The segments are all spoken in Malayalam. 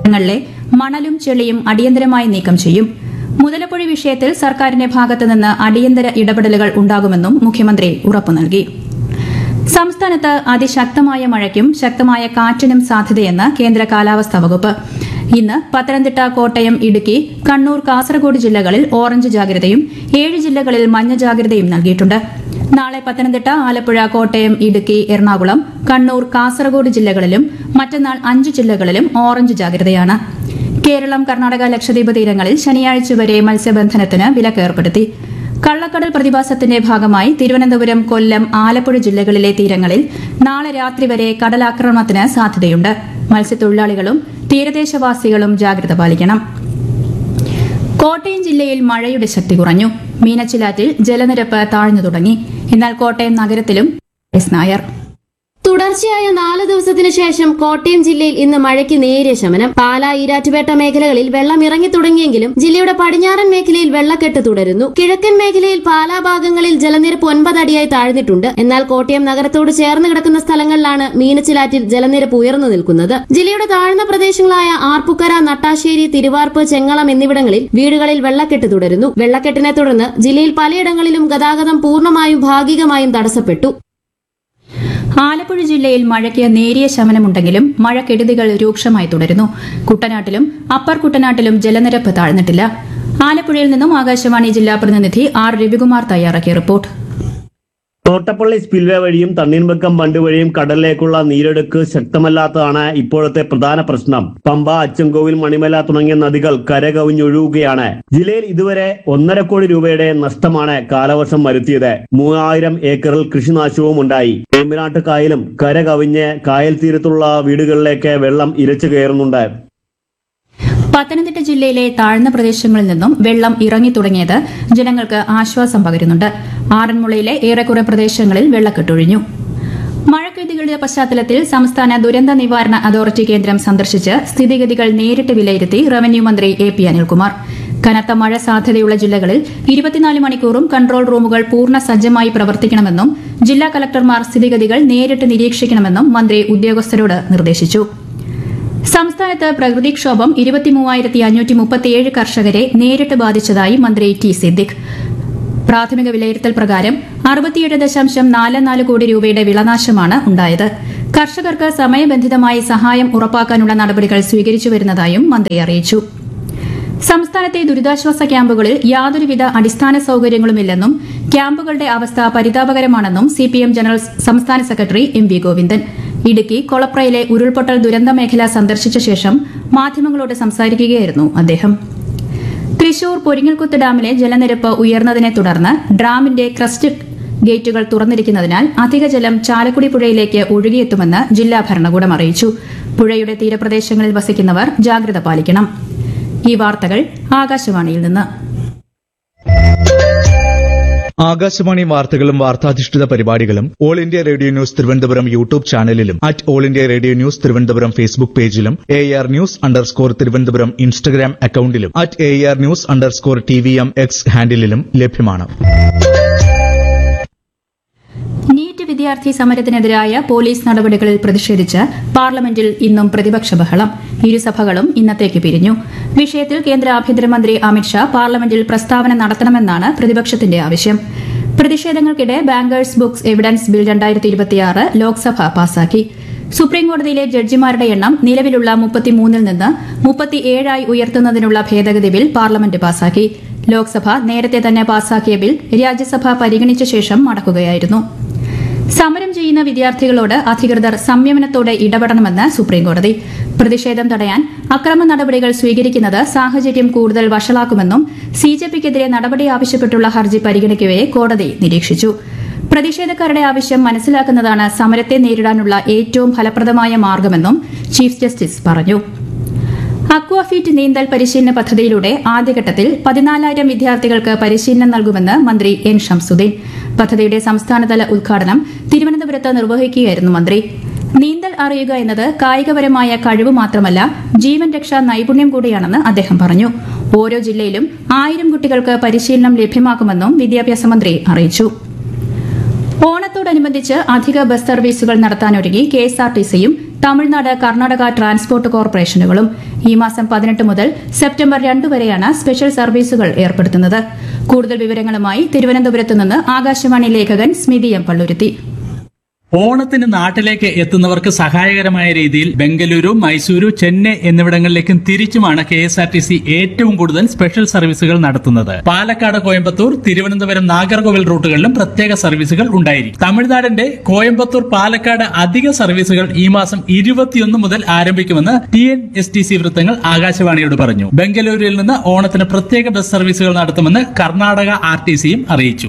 ങ്ങളിലെ മണലും ചെളിയും അടിയന്തരമായി നീക്കം ചെയ്യും മുതലപ്പുഴ വിഷയത്തിൽ സർക്കാരിന്റെ ഭാഗത്തുനിന്ന് അടിയന്തര ഇടപെടലുകൾ ഉണ്ടാകുമെന്നും മുഖ്യമന്ത്രി ഉറപ്പു നൽകി സംസ്ഥാനത്ത് അതിശക്തമായ മഴയ്ക്കും ശക്തമായ കാറ്റിനും സാധ്യതയെന്ന് കേന്ദ്ര കാലാവസ്ഥാ വകുപ്പ് ഇന്ന് പത്തനംതിട്ട കോട്ടയം ഇടുക്കി കണ്ണൂർ കാസർഗോഡ് ജില്ലകളിൽ ഓറഞ്ച് ജാഗ്രതയും ഏഴ് ജില്ലകളിൽ മഞ്ഞ ജാഗ്രതയും നൽകിയിട്ടുണ്ട് നാളെ പത്തനംതിട്ട ആലപ്പുഴ കോട്ടയം ഇടുക്കി എറണാകുളം കണ്ണൂർ കാസർഗോഡ് ജില്ലകളിലും മറ്റന്നാൾ അഞ്ച് ജില്ലകളിലും ഓറഞ്ച് ജാഗ്രതയാണ് കേരളം കർണാടക ലക്ഷദ്വീപ് തീരങ്ങളിൽ ശനിയാഴ്ച വരെ മത്സ്യബന്ധനത്തിന് വിലക്ക് ഏർപ്പെടുത്തി കള്ളക്കടൽ പ്രതിഭാസത്തിന്റെ ഭാഗമായി തിരുവനന്തപുരം കൊല്ലം ആലപ്പുഴ ജില്ലകളിലെ തീരങ്ങളിൽ നാളെ രാത്രി വരെ കടലാക്രമണത്തിന് സാധ്യതയുണ്ട് മത്സ്യത്തൊഴിലാളികളും തീരദേശവാസികളും ജാഗ്രത പാലിക്കണം കോട്ടയം ജില്ലയിൽ മഴയുടെ ശക്തി കുറഞ്ഞു മീനച്ചിലാറ്റിൽ ജലനിരപ്പ് താഴ്ന്നു തുടങ്ങി എന്നാൽ കോട്ടയം നഗരത്തിലും എസ് നായർ തുടർച്ചയായ നാല് ദിവസത്തിനു ശേഷം കോട്ടയം ജില്ലയിൽ ഇന്ന് മഴയ്ക്ക് നേരിയ ശമനം പാലാ ഈരാറ്റുപേട്ട മേഖലകളിൽ വെള്ളം ഇറങ്ങി തുടങ്ങിയെങ്കിലും ജില്ലയുടെ പടിഞ്ഞാറൻ മേഖലയിൽ വെള്ളക്കെട്ട് തുടരുന്നു കിഴക്കൻ മേഖലയിൽ പാലാ ഭാഗങ്ങളിൽ ജലനിരപ്പ് ഒൻപത് അടിയായി താഴ്ന്നിട്ടുണ്ട് എന്നാൽ കോട്ടയം നഗരത്തോട് ചേർന്ന് കിടക്കുന്ന സ്ഥലങ്ങളിലാണ് മീനച്ചിലാറ്റിൽ ജലനിരപ്പ് ഉയർന്നു നിൽക്കുന്നത് ജില്ലയുടെ താഴ്ന്ന പ്രദേശങ്ങളായ ആർപ്പുക്കര നട്ടാശ്ശേരി തിരുവാർപ്പ് ചെങ്ങളം എന്നിവിടങ്ങളിൽ വീടുകളിൽ വെള്ളക്കെട്ട് തുടരുന്നു വെള്ളക്കെട്ടിനെ തുടർന്ന് ജില്ലയിൽ പലയിടങ്ങളിലും ഗതാഗതം പൂർണ്ണമായും ഭാഗികമായും തടസ്സപ്പെട്ടു ആലപ്പുഴ ജില്ലയിൽ മഴയ്ക്ക് നേരിയ ശമനമുണ്ടെങ്കിലും മഴക്കെടുതികൾ രൂക്ഷമായി തുടരുന്നു കുട്ടനാട്ടിലും അപ്പർ കുട്ടനാട്ടിലും ജലനിരപ്പ് താഴ്ന്നിട്ടില്ല ആലപ്പുഴയിൽ നിന്നും ആകാശവാണി ജില്ലാ പ്രതിനിധി ആർ രവികുമാർ തയ്യാറാക്കിയ റിപ്പോർട്ട് തോട്ടപ്പള്ളി സ്പിൽവേ വഴിയും തണ്ണീർമുക്കം ബണ്ട് വഴിയും കടലിലേക്കുള്ള നീരൊഴുക്ക് ശക്തമല്ലാത്തതാണ് ഇപ്പോഴത്തെ പ്രധാന പ്രശ്നം പമ്പ അച്ചൻകോവിൽ മണിമല തുടങ്ങിയ നദികൾ കരകവിഞ്ഞൊഴുകുകയാണ് ജില്ലയിൽ ഇതുവരെ ഒന്നര കോടി രൂപയുടെ നഷ്ടമാണ് കാലവർഷം വരുത്തിയത് മൂവായിരം ഏക്കറിൽ കൃഷിനാശവും ഉണ്ടായി വേമ്പനാട്ട് കായലും കരകവിഞ്ഞ് കായൽ തീരത്തുള്ള വീടുകളിലേക്ക് വെള്ളം ഇരച്ചു കയറുന്നുണ്ട് പത്തനംതിട്ട ജില്ലയിലെ താഴ്ന്ന പ്രദേശങ്ങളിൽ നിന്നും വെള്ളം ഇറങ്ങി തുടങ്ങിയത് ജനങ്ങൾക്ക് ആശ്വാസം പകരുന്നുണ്ട് ആറന്മുളയിലെ ഏറെക്കുറെ പ്രദേശങ്ങളിൽ വെള്ളക്കെട്ടൊഴിഞ്ഞു മഴക്കെടുതികളുടെ പശ്ചാത്തലത്തിൽ സംസ്ഥാന ദുരന്ത നിവാരണ അതോറിറ്റി കേന്ദ്രം സന്ദർശിച്ച് സ്ഥിതിഗതികൾ നേരിട്ട് വിലയിരുത്തി റവന്യൂ മന്ത്രി എ പി അനിൽകുമാർ കനത്ത മഴ സാധ്യതയുള്ള ജില്ലകളിൽ ഇരുപത്തിനാല് മണിക്കൂറും കൺട്രോൾ റൂമുകൾ പൂർണ്ണ സജ്ജമായി പ്രവർത്തിക്കണമെന്നും ജില്ലാ കലക്ടർമാർ സ്ഥിതിഗതികൾ നേരിട്ട് നിരീക്ഷിക്കണമെന്നും മന്ത്രി ഉദ്യോഗസ്ഥരോട് നിർദ്ദേശിച്ചു സംസ്ഥാനത്ത് പ്രകൃതിക്ഷോഭം ഇരുപത്തിമൂവായിരത്തി അഞ്ഞൂറ്റി മുപ്പത്തിയേഴ് കർഷകരെ നേരിട്ട് ബാധിച്ചതായി മന്ത്രി ടി സിദ്ദിഖ് പ്രാഥമിക വിലയിരുത്തൽ പ്രകാരം അറുപത്തിയേഴ് ദശാംശം നാല് നാല് കോടി രൂപയുടെ വിളനാശമാണ് ഉണ്ടായത് കർഷകർക്ക് സമയബന്ധിതമായി സഹായം ഉറപ്പാക്കാനുള്ള നടപടികൾ സ്വീകരിച്ചു വരുന്നതായും മന്ത്രി അറിയിച്ചു സംസ്ഥാനത്തെ ദുരിതാശ്വാസ ക്യാമ്പുകളിൽ യാതൊരുവിധ അടിസ്ഥാന സൌകര്യങ്ങളുമില്ലെന്നും ക്യാമ്പുകളുടെ അവസ്ഥ പരിതാപകരമാണെന്നും സിപിഎം ജനറൽ സംസ്ഥാന secretary M V Govindan Idukki കൊളപ്രയിലെ ഉരുൾപൊട്ടൽ ദുരന്ത മേഖല സന്ദർശിച്ച ശേഷം മാധ്യമങ്ങളോട് സംസാരിക്കുകയായിരുന്നു അദ്ദേഹം തൃശൂർ പൊരിങ്ങൽകുത്ത് ഡാമിലെ ജലനിരപ്പ് ഉയർന്നതിനെ തുടർന്ന് ഡാമിന്റെ ക്രസ്റ്റ് ഗേറ്റുകൾ തുറന്നിരിക്കുന്നതിനാൽ അധിക ജലം ചാലക്കുടി പുഴയിലേക്ക് ഒഴുകിയെത്തുമെന്ന് ജില്ലാ ഭരണകൂടം അറിയിച്ചു പുഴയുടെ തീരപ്രദേശങ്ങളിൽ വസിക്കുന്നവർ ജാഗ്രത പാലിക്കണം ഈ വാർത്തകൾ ആകാശവാണിയിൽ നിന്ന് ആകാശവാണി വാർത്തകളും വാർത്താധിഷ്ഠിത പരിപാടികളും All India Radio News Thiruvananthapuram YouTube ചാനലിലും at All India Radio News Thiruvananthapuram Facebook പേജിലും A R news underscore Thiruvananthapuram Instagram അക്കൌണ്ടിലും at A R news underscore T V M X ഹാൻഡിലും ലഭ്യമാണ് നീറ്റ് വിദ്യാർത്ഥി സമരത്തിനെതിരായ പോലീസ് നടപടികളിൽ പ്രതിഷേധിച്ച് പാർലമെന്റിൽ ഇന്നും പ്രതിപക്ഷ ബഹളം ഇരുസഭകളും ഇന്നത്തേക്ക് പിരിഞ്ഞു വിഷയത്തിൽ കേന്ദ്ര ആഭ്യന്തരമന്ത്രി അമിത്ഷാ പാർലമെന്റിൽ പ്രസ്താവന നടത്തണമെന്നാണ് പ്രതിപക്ഷത്തിന്റെ ആവശ്യം പ്രതിഷേധങ്ങൾക്കിടെ ബാങ്കേഴ്സ് ബുക്സ് എവിഡൻസ് ബിൽ രണ്ടായിരത്തി ഇരുപത്തിയാറ് ലോക്സഭ പാസാക്കി സുപ്രീംകോടതിയിലെ ജഡ്ജിമാരുടെ എണ്ണം നിലവിലുള്ള മുപ്പത്തിമൂന്നിൽ നിന്ന് മുപ്പത്തിയേഴായി ഉയർത്തുന്നതിനുള്ള ഭേദഗതി ബിൽ പാർലമെന്റ് പാസാക്കി ലോക്സഭ നേരത്തെ തന്നെ പാസാക്കിയ ബിൽ രാജ്യസഭ പരിഗണിച്ച ശേഷം മടക്കുകയായിരുന്നു സമരം ചെയ്യുന്ന വിദ്യാർത്ഥികളോട് അധികൃതർ സംയമനത്തോടെ ഇടപെടണമെന്ന് സുപ്രീംകോടതി പ്രതിഷേധം തടയാൻ അക്രമ നടപടികൾ സ്വീകരിക്കുന്നത് സാഹചര്യം കൂടുതൽ വഷളാക്കുമെന്നും സിജെപിക്കെതിരെ നടപടി ആവശ്യപ്പെട്ടുള്ള ഹർജി പരിഗണിക്കവേ കോടതി നിരീക്ഷിച്ചു പ്രതിഷേധക്കാരുടെ ആവശ്യം മനസ്സിലാക്കുന്നതാണ് സമരത്തെ നേരിടാനുള്ള ഏറ്റവും ഫലപ്രദമായ മാർഗമെന്നും ചീഫ് ജസ്റ്റിസ് പറഞ്ഞു അക്വാഫീറ്റ് നീന്തൽ പരിശീലന പദ്ധതിയിലൂടെ ആദ്യഘട്ടത്തിൽ പതിനാലായിരം വിദ്യാർത്ഥികൾക്ക് പരിശീലനം നൽകുമെന്ന് മന്ത്രി എൻ ഷംസുദ്ദീൻ പദ്ധതിയുടെ സംസ്ഥാനതല ഉദ്ഘാടനം തിരുവനന്തപുരത്ത് നിർവഹിക്കുകയായിരുന്നു മന്ത്രി നീന്തൽ അറിയുക എന്നത് കായികപരമായ കഴിവ് മാത്രമല്ല ജീവൻ രക്ഷാ നൈപുണ്യം കൂടിയാണെന്ന് അദ്ദേഹം പറഞ്ഞു ഓരോ ജില്ലയിലും ആയിരം കുട്ടികൾക്ക് പരിശീലനം ലഭ്യമാക്കുമെന്നും വിദ്യാഭ്യാസ മന്ത്രി അറിയിച്ചു ഓണത്തോടനുബന്ധിച്ച് അധിക ബസ് സർവീസുകൾ നടത്താനൊരുങ്ങി കെഎസ്ആർടിസിയും തമിഴ്നാട് കർണാടക ട്രാൻസ്പോർട്ട് കോർപ്പറേഷനുകളും ഈ മാസം പതിനെട്ട് മുതൽ സെപ്റ്റംബർ രണ്ട് വരെയാണ് സ്പെഷ്യൽ സർവീസുകൾ ഏർപ്പെടുത്തുന്നത് കൂടുതൽ വിവരങ്ങളുമായി തിരുവനന്തപുരത്ത് നിന്ന് ആകാശവാണി ലേഖകൻ സ്മിതി എം പള്ളുരുത്തി ഓണത്തിന് നാട്ടിലേക്ക് എത്തുന്നവർക്ക് സഹായകരമായ രീതിയിൽ ബംഗളൂരു മൈസൂരു ചെന്നൈ എന്നിവിടങ്ങളിലേക്കും തിരിച്ചുമാണ് K S R T C ഏറ്റവും കൂടുതൽ സ്പെഷ്യൽ സർവീസുകൾ നടത്തുന്നത് പാലക്കാട് കോയമ്പത്തൂർ തിരുവനന്തപുരം നാഗർകോവിൽ റൂട്ടുകളിലും പ്രത്യേക സർവീസുകൾ ഉണ്ടായിരിക്കും തമിഴ്നാടിന്റെ കോയമ്പത്തൂർ പാലക്കാട് അധിക സർവീസുകൾ ഈ മാസം ഇരുപത്തിയൊന്ന് മുതൽ ആരംഭിക്കുമെന്ന് T N S T C വൃത്തങ്ങൾ ആകാശവാണിയോട് പറഞ്ഞു ബംഗളൂരുവിൽ നിന്ന് ഓണത്തിന് പ്രത്യേക ബസ് സർവീസുകൾ നടത്തുമെന്ന് കർണാടക ആർ ടി സിയും അറിയിച്ചു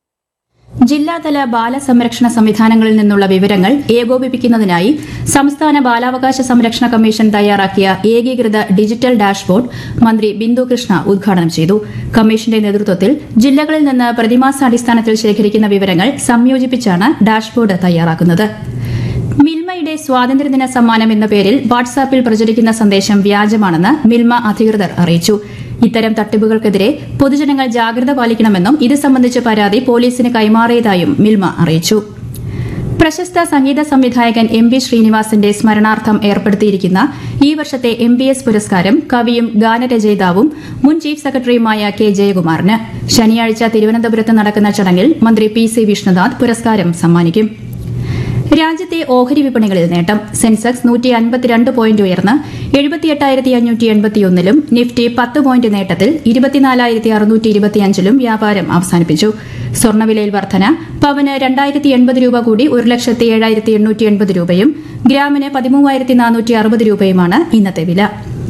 ജില്ലാതല ബാലസംരക്ഷണ സംവിധാനങ്ങളിൽ നിന്നുള്ള വിവരങ്ങൾ ഏകോപിപ്പിക്കുന്നതിനായി സംസ്ഥാന ബാലാവകാശ സംരക്ഷണ കമ്മീഷൻ തയ്യാറാക്കിയ ഏകീകൃത ഡിജിറ്റൽ ഡാഷ്ബോർഡ് മന്ത്രി ബിന്ദു കൃഷ്ണ ഉദ്ഘാടനം ചെയ്തു കമ്മീഷന്റെ നേതൃത്വത്തിൽ ജില്ലകളിൽ നിന്ന് പ്രതിമാസാടിസ്ഥാനത്തിൽ ശേഖരിക്കുന്ന വിവരങ്ങൾ സംയോജിപ്പിച്ചാണ് ഡാഷ്ബോർഡ് തയ്യാറാക്കുന്നത് മിൽമയുടെ സ്വാതന്ത്ര്യദിന സമ്മാനം എന്ന പേരിൽ വാട്സാപ്പിൽ പ്രചരിക്കുന്ന സന്ദേശം വ്യാജമാണെന്ന് മിൽമ അധികൃതർ അറിയിച്ചു ഇത്തരം തട്ടിപ്പുകൾക്കെതിരെ പൊതുജനങ്ങൾ ജാഗ്രത പാലിക്കണമെന്നും ഇത് സംബന്ധിച്ച് പരാതി പോലീസിന് കൈമാറിയതായും മിൽമ അറിയിച്ചു പ്രശസ്ത സംഗീത സംവിധായകൻ എം വി ശ്രീനിവാസന്റെ സ്മരണാർത്ഥം ഏർപ്പെടുത്തിയിരിക്കുന്ന ഈ വർഷത്തെ എം ബി എസ് പുരസ്കാരം കവിയും ഗാനരചയിതാവും മുൻ ചീഫ് സെക്രട്ടറിയുമായ കെ ജയകുമാറിന് ശനിയാഴ്ച തിരുവനന്തപുരത്ത് നടക്കുന്ന ചടങ്ങിൽ മന്ത്രി പി സി വിഷ്ണുനാഥ് പുരസ്കാരം സമ്മാനിക്കും രാജ്യത്തെ ഓഹരി വിപണികളിൽ നേട്ടം സെൻസെക്സ് നൂറ്റി അൻപത്തിരണ്ട് പോയിന്റ് ഉയർന്ന് എഴുപത്തിയെട്ടായിരത്തി അഞ്ഞൂറ്റി എൺപത്തിയൊന്നിലും നിഫ്റ്റി പത്ത് പോയിന്റ് നേട്ടത്തിൽ ഇരുപത്തിനാലായിരത്തി അറുന്നൂറ്റി ഇരുപത്തിയഞ്ചിലും വ്യാപാരം അവസാനിപ്പിച്ചു സ്വർണ്ണവിലയിൽ വർധന പവന് രണ്ടായിരത്തി എൺപത് രൂപ കൂടി ഒരു ലക്ഷത്തി ഏഴായിരത്തി എണ്ണൂറ്റി എൺപത് രൂപയും ഗ്രാമിന് പതിമൂവായിരത്തി നാനൂറ്റി അറുപത് രൂപയുമാണ് ഇന്നത്തെ വില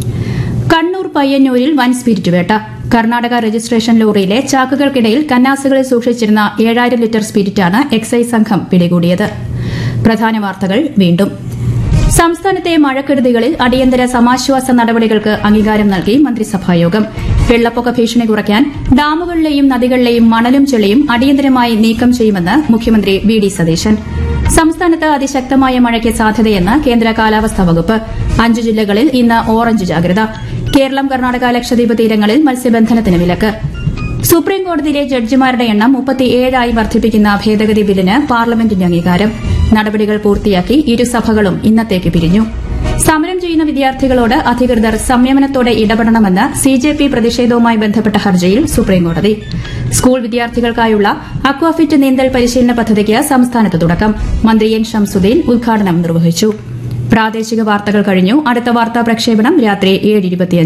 കണ്ണൂർ പയ്യന്നൂരിൽ വൻ സ്പിരിറ്റ് വേട്ട കർണാടക രജിസ്ട്രേഷൻ ലോറിയിലെ ചാക്കുകൾക്കിടയിൽ കന്നാസുകളിൽ സൂക്ഷിച്ചിരുന്ന ഏഴായിരം ലിറ്റർ സ്പിരിറ്റാണ് എക്സൈസ് സംഘം പിടികൂടിയത് പ്രധാന വാർത്തകൾ വീണ്ടും സംസ്ഥാനത്തെ മഴക്കെടുതികളിൽ അടിയന്തര സമാശ്വാസ നടപടികൾക്ക് അംഗീകാരം നൽകി മന്ത്രിസഭായോഗം വെള്ളപ്പൊക്ക ഭീഷണി കുറയ്ക്കാൻ ഡാമുകളിലെയും നദികളിലെയും മണലും ചെളിയും അടിയന്തരമായി നീക്കം ചെയ്യുമെന്ന് മുഖ്യമന്ത്രി വി ഡി സതീശൻ സംസ്ഥാനത്ത് അതിശക്തമായ മഴയ്ക്ക് സാധ്യതയെന്ന് കേന്ദ്ര കാലാവസ്ഥാ വകുപ്പ് അഞ്ച് ജില്ലകളിൽ ഇന്ന് ഓറഞ്ച് ജാഗ്രത കേരളം കർണാടക ലക്ഷദ്വീപ് തീരങ്ങളിൽ മത്സ്യബന്ധനത്തിന് വിലക്ക് സുപ്രീം കോടതിയിലെ ജഡ്ജിമാരുടെ എണ്ണം മുപ്പത്തിയേഴായി വർദ്ധിപ്പിക്കുന്ന ഭേദഗതി ബില്ലിന് പാർലമെന്റിന്റെ അംഗീകാരം നടപടികൾ പൂർത്തിയാക്കി ഇരുസഭകളും ഇന്നത്തേക്ക് പിരിഞ്ഞു സമരം ചെയ്യുന്ന വിദ്യാർത്ഥികളോട് അധികൃതർ സംയമനത്തോടെ ഇടപെടണമെന്ന് സി ജെ പി പ്രതിഷേധവുമായി ബന്ധപ്പെട്ട ഹർജിയിൽ സുപ്രീംകോടതി സ്കൂൾ വിദ്യാർത്ഥികൾക്കായുള്ള അക്വാഫിറ്റ് നീന്തൽ പരിശീലന പദ്ധതിക്ക് സംസ്ഥാനത്ത് തുടക്കം മന്ത്രി എൻ ഷംസുദ്ദീൻ ഉദ്ഘാടനം നിർവഹിച്ചു പ്രാദേശിക വാർത്തകൾ കഴിഞ്ഞു അടുത്ത വാർത്താ പ്രക്ഷേപണം രാത്രി ഏഴ്